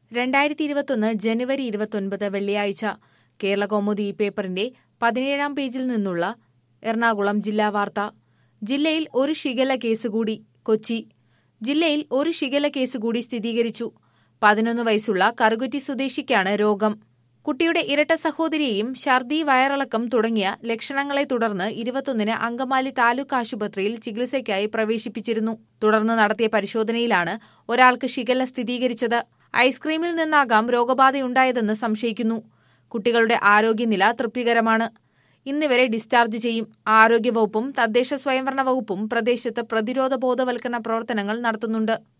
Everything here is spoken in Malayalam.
രണ്ടായിരത്തി ഇരുപത്തൊന്ന് ജനുവരി ഇരുപത്തൊൻപത് വെള്ളിയാഴ്ച കേരള കൗമുദി ഈ പേപ്പറിന്റെ പതിനേഴാം പേജിൽ നിന്നുള്ള എറണാകുളം ജില്ലാ വാർത്ത ജില്ലയിൽ ഒരു ഷിഗല കേസ് കൂടി കൊച്ചി ജില്ലയിൽ ഒരു ഷിഗല കേസ് കൂടി സ്ഥിരീകരിച്ചു പതിനൊന്ന് വയസ്സുള്ള കറുകുറ്റി സ്വദേശിക്കാണ് രോഗം കുട്ടിയുടെ ഇരട്ട സഹോദരിയെയും ഛർദി വയറിളക്കം തുടങ്ങിയ ലക്ഷണങ്ങളെ തുടർന്ന് ഇരുപത്തൊന്നിന് അങ്കമാലി താലൂക്ക് ആശുപത്രിയിൽ ചികിത്സയ്ക്കായി പ്രവേശിപ്പിച്ചിരുന്നു തുടർന്ന് നടത്തിയ പരിശോധനയിലാണ് ഒരാൾക്ക് ഷിഗല്ല സ്ഥിരീകരിച്ചത് ഐസ്ക്രീമിൽ നിന്നാകാം രോഗബാധയുണ്ടായതെന്ന് സംശയിക്കുന്നു കുട്ടികളുടെ ആരോഗ്യനില തൃപ്തികരമാണ് ഇന്നിവരെ ഡിസ്ചാർജ് ചെയ്യും ആരോഗ്യവകുപ്പും തദ്ദേശ സ്വയംഭരണ വകുപ്പും പ്രദേശത്ത് പ്രതിരോധ ബോധവൽക്കരണ പ്രവർത്തനങ്ങൾ നടത്തുന്നുണ്ട്